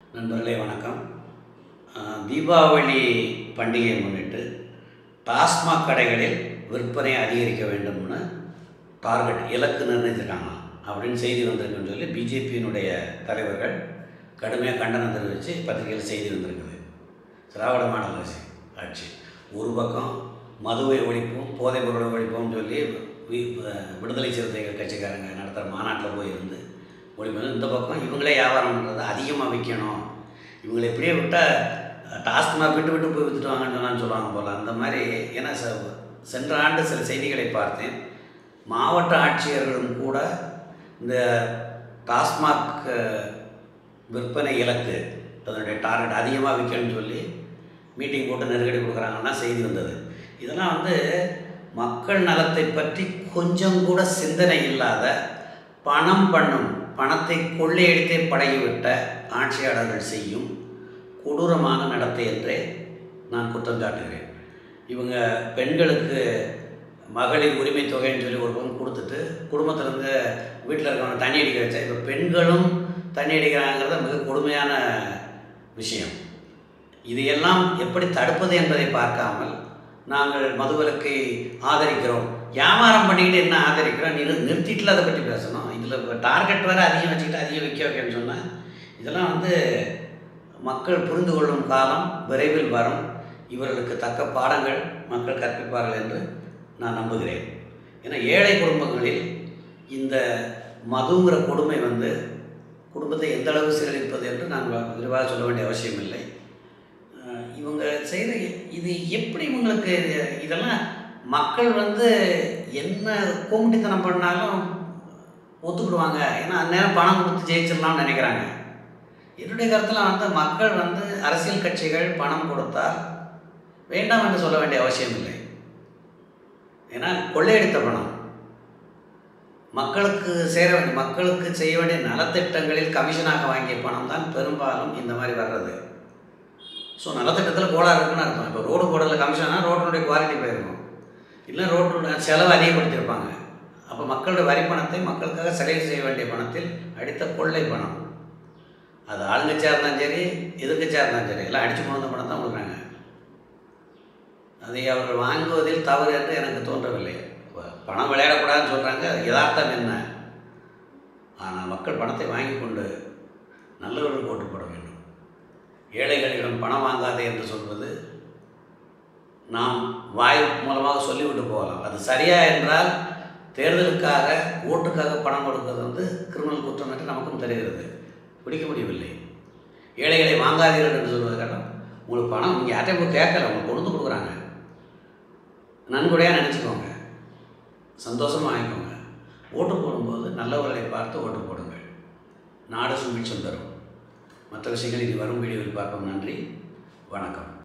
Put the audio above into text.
நண்பர்களே வணக்கம் அஹ், தீபாவளி பண்டிகையை முன்னிட்டு டாஸ்மாக் கடைகளில் விற்பனை அதிகரிக்க வேண்டும்னு டார்கெட் இலக்கு நிர்ணயிச்சிருக்காங்க அப்படின்னு செய்தி வந்திருக்குன்னு சொல்லி பிஜேபியினுடைய தலைவர்கள் கடுமையாக கண்டனம் தெரிவித்து பத்திரிகையில் செய்தி வந்திருக்குது திராவிட மாடல் அரசு ஆட்சி ஒரு பக்கம் மதுவை ஒழிப்போம் போதைப் பொருளை ஒழிப்போம்னு சொல்லி வி- அஹ், விடுதலை சிறுத்தைகள் கட்சிக்காரங்க நடத்துகிற மாநாட்டில் போய் இருந்து ஒழிப்போம் இந்த பக்கம் இவங்களே வியாபாரம் பண்ணுறதை அதிகமாக விற்கணும் இவங்களை இப்படியே விட்டால் டாஸ்மாக் விட்டு விட்டு போய் விற்றுட்டு வாங்கன்னு சொன்னான்னு சொல்லுவாங்க போல் அந்த மாதிரி ஏன்னா ச சென்ற ஆண்டு சில செய்திகளை பார்த்தேன் மாவட்ட ஆட்சியர்களும் கூட இந்த டாஸ்மாக் அஹ், விற்பனை இலக்கு அதனுடைய டார்கெட் அதிகமாக விற்கணும்னு சொல்லி மீட்டிங் போட்டு நெருக்கடி கொடுக்குறாங்கன்னா செய்தி வந்தது இதெல்லாம் வந்து மக்கள் நலத்தை பற்றி கொஞ்சம் கூட சிந்தனை இல்லாத பணம் பண்ணும் பணத்தை கொள்ளையடித்தே பழகிவிட்ட ஆட்சியாளர்கள் செய்யும் கொடூரமான நடத்தை என்றே நான் குற்றம் சாட்டுகிறேன் இவங்க பெண்களுக்கு மகளிர் உரிமை தொகைன்னு சொல்லி ஒரு பங்கு கொடுத்துட்டு குடும்பத்திலேருந்து வீட்டில் இருக்கவங்க தண்ணி அடிக்க வச்சா இப்போ பெண்களும் தண்ணி அடிக்கிறாங்கிறது மிக கொடுமையான விஷயம் இதையெல்லாம் எப்படி தடுப்பது என்பதை பார்க்காமல் நாங்கள் மதுவிலக்கை ஆதரிக்கிறோம் வியாபாரம் பண்ணிக்கிட்டு என்ன ஆதரிக்கிறோம் நிறு நிறுத்திட்டுல அதை பற்றி பேசணும் இதில் டார்கெட் வேறு அதிகம் வச்சுக்கிட்டு அதிகம் விற்க வைக்கணும்னு சொன்னால் இதெல்லாம் வந்து மக்கள் புரிந்து கொள்ளும் காலம் விரைவில் வரும் இவர்களுக்கு தக்க பாடங்கள் மக்கள் கற்பிப்பார்கள் என்று நான் நம்புகிறேன் ஏன்னா ஏழை குடும்பங்களில் இந்த மதுங்கிற கொடுமை வந்து குடும்பத்தை எந்த அளவு சீரழிப்பது என்று நான் வ- விரிவாக சொல்ல வேண்டிய அவசியம் இல்லை அஹ் இவங்க செய்கிற இது எப்படி இவங்களுக்கு இது- இதெல்லாம் மக்கள் வந்து என்ன கோமிட்டித்தனம் பண்ணாலும் ஒத்துக்கிடுவாங்க ஏன்னா அந்நேரம் பணம் கொடுத்து ஜெயிச்சிடலாம்னு நினைக்கிறாங்க என்னுடைய கருத்தில் வந்து மக்கள் வந்து அரசியல் கட்சிகள் பணம் கொடுத்தால் வேண்டாம் என்று சொல்ல வேண்டிய அவசியம் இல்லை ஏன்னா கொள்ளையடித்த பணம் மக்களுக்கு சேர வேண்டிய மக்களுக்கு செய்ய வேண்டிய நலத்திட்டங்களில் கமிஷனாக வாங்கிய பணம் தான் பெரும்பாலும் இந்த மாதிரி வர்றது ஸோ நலத்திட்டத்தில் கோளாறு இருக்குன்னு அர்த்தம் இப்போ ரோடு போடல கமிஷனா ரோட்டினுடைய குவாலிட்டி போயிருக்கும் இல்லை ரோட்டோட செலவு அதிகப்படுத்தியிருப்பாங்க அப்போ மக்களுடைய வரி பணத்தை மக்களுக்காக செலவு செய்ய வேண்டிய பணத்தில் அடித்த கொள்ளை பணம் அது ஆளுங்கட்சியாக இருந்தாலும் சரி எதிர்க்கட்சியாக இருந்தாலும் சரி எல்லாம் அடித்து கொண்டு வந்த பணம் தான் கொடுக்குறாங்க அதை அவர்கள் வாங்குவதில் தவறு என்று எனக்கு தோன்றவில்லை ப- பணம் விளையாடக்கூடாதுன்னு சொல்கிறாங்க யதார்த்தம் என்ன ஆனால் மக்கள் பணத்தை வாங்கி கொண்டு நல்லவர்களுக்கு ஓட்டு போட வேண்டும் ஏழைகளிடம் பணம் வாங்காதே என்று சொல்வது நாம் வாய் மூலமாக சொல்லிவிட்டு போகலாம் அது சரியா என்றால் தேர்தலுக்காக ஓட்டுக்காக பணம் கொடுப்பது வந்து கிரிமினல் குற்றம் என்று நமக்கும் தெரிகிறது பிடிக்க முடியவில்லை ஏழைகளை வாங்காதீர்கள் என்று சொல்வதற்காக உங்களுக்கு பணம் நீங்கள் யார்ட்டையும் போய் கேட்கல உங்களுக்கு கொண்டு வந்து கொடுக்குறாங்க நன்கொடையாக நினச்சிக்கோங்க சந்தோஷமாக வாங்கிக்கோங்க ஓட்டு போடும்போது நல்லவர்களை பார்த்து ஓட்டு போடுங்கள் நாடு சுபிட்சம் தரும் மற்ற விஷயங்கள் இனி வரும் வீடியோவில் பார்ப்போம் நன்றி வணக்கம்